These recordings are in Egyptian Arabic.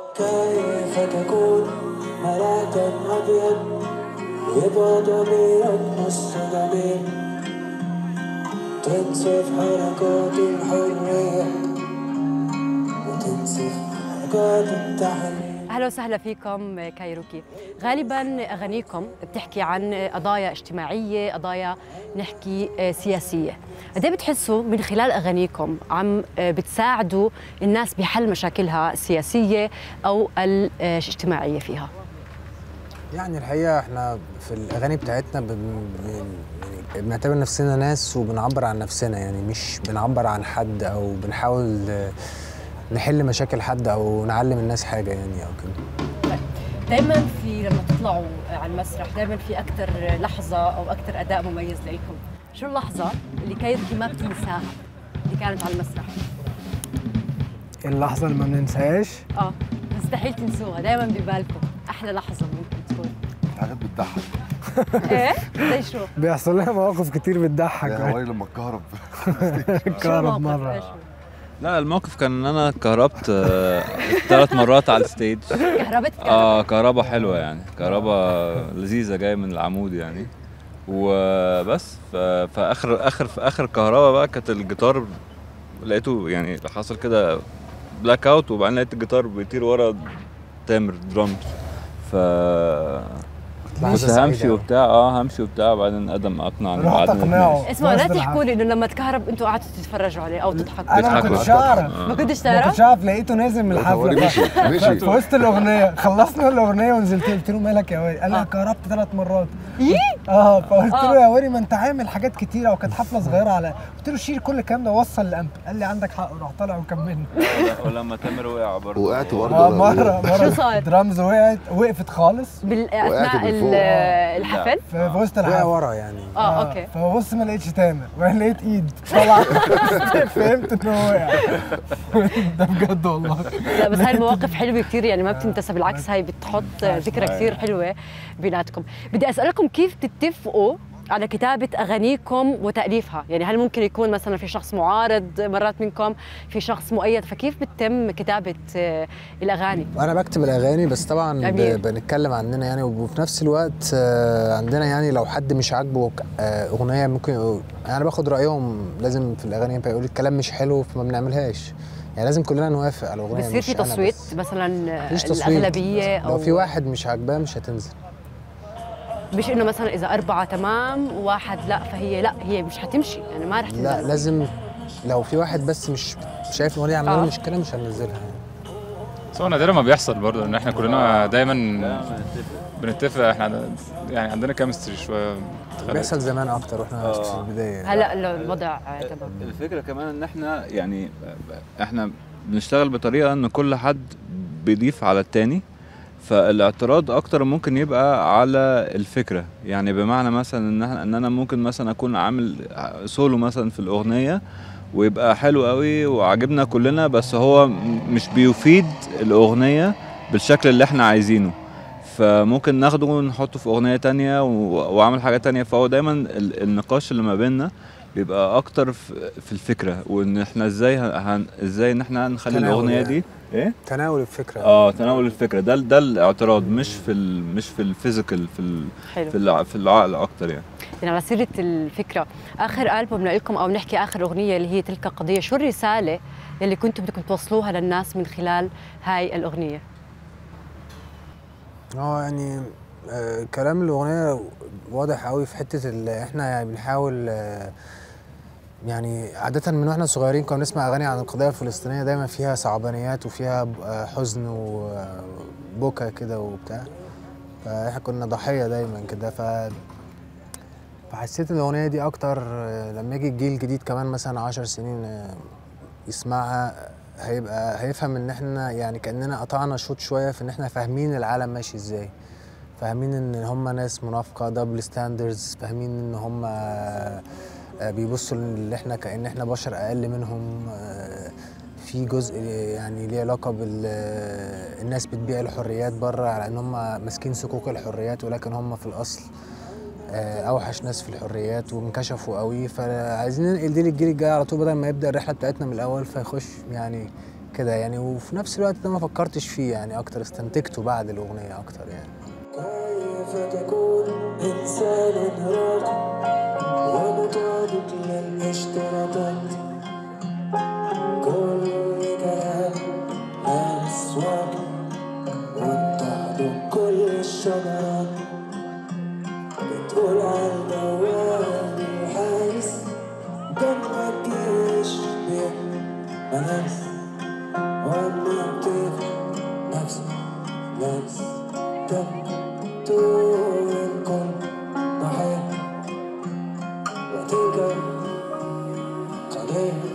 كيف تكون ملاكا أبيض يبقى ضميرك نص ضمير تنسف حركات الحرية وتنسف حركات التحرير اهلا وسهلا فيكم كايروكي غالبا اغانيكم بتحكي عن قضايا اجتماعيه قضايا نحكي سياسيه قد إيه بتحسوا من خلال اغانيكم عم بتساعدوا الناس بحل مشاكلها السياسيه او الاجتماعيه فيها يعني الحقيقه احنا في الاغاني بتاعتنا بن بن يعني بنعتبر نفسنا ناس وبنعبر عن نفسنا يعني مش بنعبر عن حد او بنحاول نحل مشاكل حد او نعلم الناس حاجه يعني او كده دائما في لما تطلعوا على المسرح دائما في اكثر لحظه او اكثر اداء مميز لكم شو اللحظه اللي كايروكي ما بتنساها اللي كانت على المسرح اللحظه اللي ما بننساهاش اه مستحيل تنسوها دائما ببالكم احلى لحظه ممكن تكون حاجات بتضحك ايه زي شو بيحصل لنا مواقف كتير بتضحك يا هواي لما اتكهرب شو اتكهرب الموقف؟ إيش مره هو؟ لا الموقف كان ان انا كهربت ثلاث مرات على الستيج كهربت اه كهربا حلوه يعني كهربا لذيذه جايه من العمود يعني وبس ف- فاخر اخر في اخر كهربا بقى كانت الجيتار لقيته يعني حصل كده بلاك اوت وبعدين لقيت الجيتار بيطير ورا تامر درامز ف لحظة كنت همشي سعيدة. وبتاع اه همشي وبتاع بعدين ادم اقنعني رحت بعد ما اقنعه اسمعوا لا غصب عنه. تحكوا لي انه لما تكهرب انتوا قعدتوا تتفرجوا عليه او تضحكوا انا ما بيضحكوا. كنتش اعرف ما كنتش ما تعرف؟ كنتش اعرف لقيته نازل من هوري الحفله مشي مشي في وسط الاغنيه خلصنا الاغنيه ونزلت قلت له مالك يا وائل قال لي آه. أنا كهربت ثلاث مرات اه فقلت له يا وائل ما انت عامل حاجات كتيره وكانت حفله صغيره على قلت له شيل كل الكلام ده وصل الامب قال لي عندك حق روح طالع وكملنا ولما تامر وقع برضه وقعت برضه اه مره شو مره صار؟ درامز وقعت وقفت خالص بال- وقعت اثناء من ال- فوق. الحفل في في وسط وقع الحفله ورا يعني اه اوكي فببص ما لقيتش تامر وبعدين لقيت ايد طلعت فهمت ان هو وقع ده بجد والله لا بس هاي المواقف حلوه كثير يعني ما بتنتسى بالعكس هاي بتحط ذكرى كثير حلوه بيناتكم بدي اسالكم كيف تتفقوا على كتابة أغانيكم وتأليفها يعني هل ممكن يكون مثلا في شخص معارض مرات منكم في شخص مؤيد فكيف بتتم كتابة آه، الأغاني وانا بكتب الاغاني بس طبعا أمير. ب- بنتكلم عننا يعني وفي نفس الوقت آه، عندنا يعني لو حد مش عاجبه ك- آه، اغنيه ممكن يقول- انا باخد رايهم لازم في الاغاني يقول الكلام مش حلو فما بنعملهاش يعني لازم كلنا نوافق على الاغنيه بصير مش في أنا تصويت بس. مثلا آه، مفيش تصويت الأغلبية لو أو في واحد مش عاجباه مش هتنزل مش إنه مثلا إذا أربعة تمام وواحد لا فهي لا هي مش حتمشي يعني ما رح تنزل لا لازم لو في واحد بس مش شايف الاغنيه عامله آه. له مشكله مش هننزلها يعني. بس هو نادرا ما بيحصل برضه ان احنا كلنا دايما بنتفق احنا يعني عندنا كيمستري شويه متخلف. بيحصل زمان اكتر واحنا آه. في البدايه هلا الوضع آه، تمام الفكره كمان ان احنا يعني احنا بنشتغل بطريقه ان كل حد بيضيف على التاني فالاعتراض اكتر ممكن يبقى على الفكره يعني بمعنى مثلا ان احنا ان انا ممكن مثلا اكون عامل سولو مثلا في الاغنيه ويبقى حلو قوي وعجبنا كلنا بس هو م- مش بيفيد الاغنيه بالشكل اللي احنا عايزينه فممكن ناخده ونحطه في اغنيه تانية و- واعمل حاجه تانية فهو دايما ال- النقاش اللي ما بيننا بيبقى اكتر في في الفكره وان احنا ازاي هن ازاي ان احنا نخلي تناول الاغنيه يعني. دي ايه تناول الفكره اه تناول الفكره ده ده الاعتراض مش في ال مش في الفيزيكال في ال حلو في الع- في العقل اكتر يعني يعني على سيرة الفكرة آخر ألبوم لكم أو نحكي آخر أغنية اللي هي تلك القضية شو الرسالة اللي كنتم بدكم توصلوها للناس من خلال هاي الأغنية اه يعني آه كلام الاغنيه واضح قوي في حته اللي احنا يعني بنحاول آه يعني عادة من واحنا صغيرين كنا نسمع اغاني عن القضية الفلسطينية دايما فيها صعبانيات وفيها ب- آه، حزن وبكا كده وبتاع فاحنا كنا ضحية دايما كده ف فحسيت الاغنية دي اكتر آه، لما يجي الجيل الجديد كمان مثلا عشر سنين آه، يسمعها هيبقى هيفهم ان احنا يعني كاننا قطعنا شوط شويه في ان احنا فاهمين العالم ماشي ازاي فاهمين ان هم ناس منافقه دبل ستاندردز فاهمين ان هم بيبصوا ان احنا كان احنا بشر اقل منهم آه، في جزء يعني ليه علاقه بال آه، الناس بتبيع الحريات بره على ان هم ماسكين صكوك الحريات ولكن هم في الاصل آه، اوحش ناس في الحريات وانكشفوا قوي فعايزين ننقل دي للجيل الجاي على طول بدل ما يبدا الرحله بتاعتنا من الاول فيخش يعني كده يعني وفي نفس الوقت ده ما فكرتش فيه يعني اكتر استنتجته بعد الاغنيه اكتر يعني كيف تكون إنسان راضي ومطابق للاشتراطات كل كلام أسواق وتحضن كل الشجرات بتقول على البواب الحارس دمك يشبه ملابس وما بتفهم نفسك نفس دم طول الكل ضحية وتلك قضية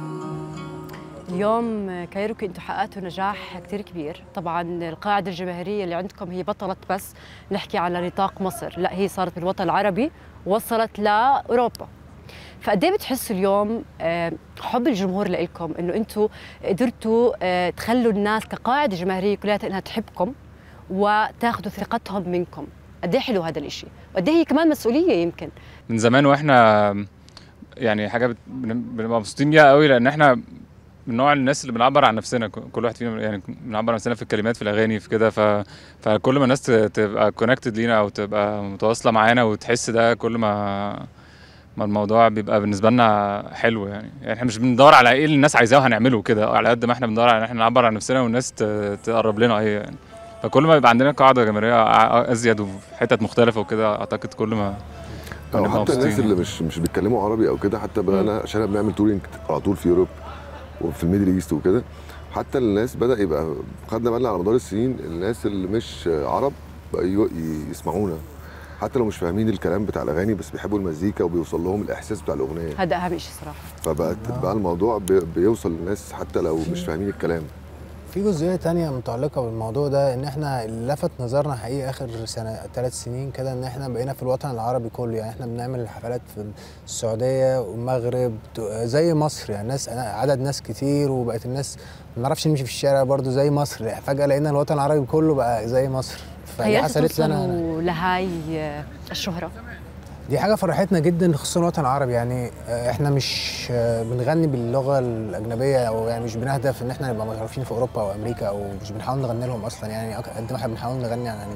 اليوم كايروكي انتم حققتوا نجاح كثير كبير طبعا القاعده الجماهيريه اللي عندكم هي بطلت بس نحكي على نطاق مصر لا هي صارت بالوطن العربي وصلت لاوروبا فقد ايه بتحسوا اليوم آه، حب الجمهور لكم انه انتم قدرتوا آه، تخلوا الناس كقاعده جماهيريه كلها انها تحبكم وتاخذوا ثقتهم منكم قد ايه حلو هذا الشيء وقد ايه هي كمان مسؤوليه يمكن من زمان واحنا يعني حاجه بت- بن- بنبقى مبسوطين بيها قوي لان احنا من نوع الناس اللي بنعبر عن نفسنا ك- كل واحد فينا يعني بنعبر عن نفسنا في الكلمات في الاغاني في كده ف... فكل ما الناس ت- تبقى كونكتد لينا او تبقى متواصله معانا وتحس ده كل ما ما الموضوع بيبقى بالنسبه لنا حلو يعني. يعني احنا مش بندور على ايه اللي الناس عايزاه وهنعمله كده على قد ما احنا بندور على ان احنا نعبر عن نفسنا والناس ت... تقرب لنا ايه يعني فكل ما يبقى عندنا قاعده جماهيريه أع- ازيد وفي حتت مختلفه وكده اعتقد كل ما او بنبقى حتى الناس مبسوطين اللي مش مش بيتكلموا عربي او كده حتى بقى انا عشان انا بنعمل تورينج على طول في يوروب وفي الميدل ايست وكده حتى الناس بدا يبقى خدنا بالنا على مدار السنين الناس اللي مش عرب بقى يو- ي- يسمعونا حتى لو مش فاهمين الكلام بتاع الاغاني بس بيحبوا المزيكا وبيوصل لهم الاحساس بتاع الاغنيه هذا اهم شيء صراحه فبقت بقى الموضوع بي- بيوصل للناس حتى لو مش فاهمين الكلام في جزئيه تانية متعلقه بالموضوع ده ان احنا اللي لفت نظرنا حقيقي اخر سنه ثلاث سنين كده ان احنا بقينا في الوطن العربي كله يعني احنا بنعمل حفلات في السعوديه والمغرب زي مصر يعني ناس عدد ناس كتير وبقت الناس ما نعرفش نمشي في الشارع برضو زي مصر يعني فجاه لقينا الوطن العربي كله بقى زي مصر فدي تخيلتوا حصلت لنا توصلوا لهاي آه، الشهره دي حاجة فرحتنا جدا خصوصا الوطن العربي يعني آه، احنا مش آه، بنغني باللغة الأجنبية أو يعني مش بنهدف إن احنا نبقى معروفين في أوروبا أو أمريكا أو مش بنحاول نغني لهم أصلا يعني أك- قد ما احنا بنحاول نغني عن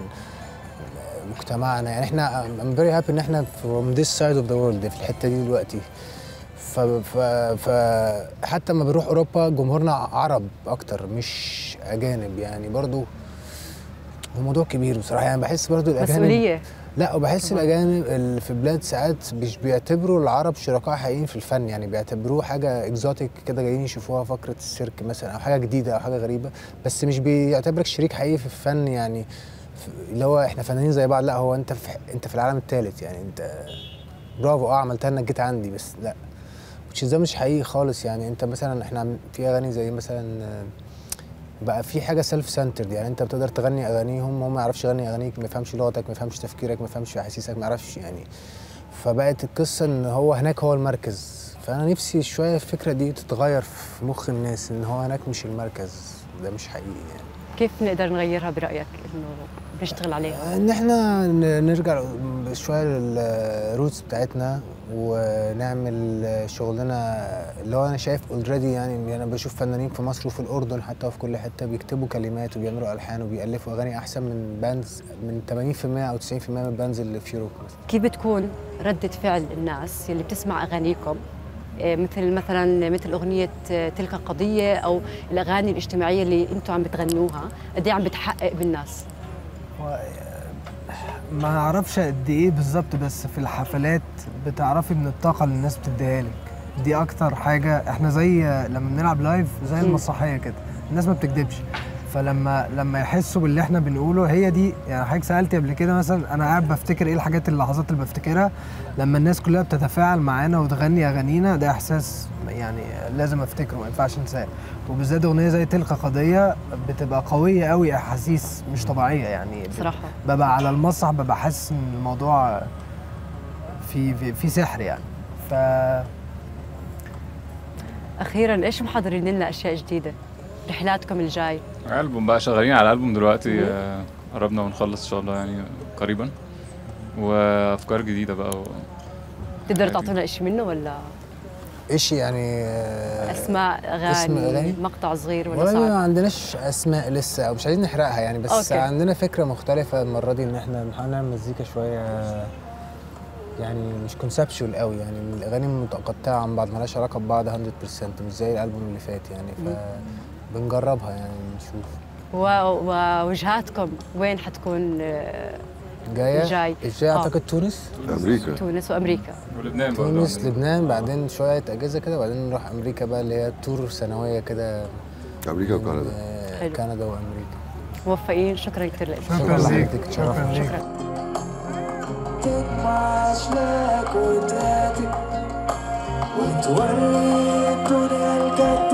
مجتمعنا يعني احنا I'm very happy إن احنا from this side of the world في الحتة دي دلوقتي ف, ف, ف حتى لما بنروح أوروبا جمهورنا عرب أكتر مش أجانب يعني برضو هو موضوع كبير بصراحة يعني بحس برضو الأجانب مسؤوليه لا وبحس طبعاً. الاجانب اللي في بلاد ساعات مش بيعتبروا العرب شركاء حقيقيين في الفن يعني بيعتبروه حاجه اكزوتيك كده جايين يشوفوها فقره السيرك مثلا او حاجه جديده او حاجه غريبه بس مش بيعتبرك شريك حقيقي في الفن يعني في- اللي هو احنا فنانين زي بعض لا هو انت في انت في العالم الثالث يعني انت برافو اه عملتها انك جيت عندي بس لا which is ده مش حقيقي خالص يعني انت مثلا احنا عم- في اغاني زي مثلا آه، بقى في حاجه سيلف سنترد يعني انت بتقدر تغني اغانيهم هو ما يعرفش يغني اغانيك ما يفهمش لغتك ما يفهمش تفكيرك ما يفهمش احاسيسك ما يعرفش يعني فبقت القصه ان هو هناك هو المركز فانا نفسي شويه الفكره دي تتغير في مخ الناس ان هو هناك مش المركز ده مش حقيقي يعني كيف نقدر نغيرها برايك انه نشتغل عليها ان احنا ن- نرجع شويه للروتس بتاعتنا ونعمل شغلنا اللي هو انا شايف اوريدي يعني انا بشوف فنانين في مصر وفي الاردن حتى وفي كل حته بيكتبوا كلمات وبيعملوا الحان وبيالفوا اغاني احسن من باندز من 80% او 90% من الباندز اللي في يوروب مثلا كيف بتكون ردة فعل الناس اللي بتسمع أغانيكم آه، مثل مثلا مثل أغنية آه، تلك قضية أو الأغاني الاجتماعية اللي أنتم عم بتغنوها قد إيه عم بتحقق بالناس ما اعرفش قد ايه بالظبط بس في الحفلات بتعرفي من الطاقه اللي الناس بتديها لك دي اكتر حاجه احنا زي لما بنلعب لايف زي المسرحيه كده الناس ما بتكدبش فلما لما يحسوا باللي احنا بنقوله هي دي يعني حضرتك سالتي قبل كده مثلا انا قاعد بفتكر ايه الحاجات اللحظات اللي بفتكرها لما الناس كلها بتتفاعل معانا وتغني اغانينا ده احساس يعني لازم افتكره ما ينفعش انساه وبالذات اغنيه زي تلك قضيه بتبقى قويه قوي احاسيس مش طبيعيه يعني صراحة ببقى على المسرح ببقى حاسس ان الموضوع في في, في سحر يعني ف أخيرا إيش محضرين لنا أشياء جديدة رحلاتكم الجاي ألبوم بقى شغالين على ألبوم دلوقتي آه، قربنا ونخلص إن شاء الله يعني قريبا وأفكار جديدة بقى و... تقدروا تعطونا إشي منه ولا ايش يعني آه، اسماء اسم اغاني أغاني؟ مقطع صغير ولا والله ما صعب عندناش اسماء لسه او مش عايزين نحرقها يعني بس أوكي. أوكي. عندنا فكره مختلفه المره دي ان احنا بنحاول نعمل مزيكا شويه يعني مش كونسبشوال قوي يعني الاغاني متقطعه عن بعض مالهاش علاقه ببعض 100% مش زي الالبوم اللي فات يعني فبنجربها يعني نشوف و- ووجهاتكم وين حتكون آه، جايه الجاي. الجاي آه. اعتقد تونس امريكا تونس وامريكا ولبنان برضه تونس لبنان بعدين شويه اجازه كده وبعدين نروح امريكا بقى اللي هي تور سنويه كده امريكا وكندا آه، حلو. كندا وامريكا موفقين شكرا كثير لك شكرا ليك لحضرتك، اتشرفت. شكرا ليك شكرا تتمعش لك وتاتي وتوري الدنيا الجد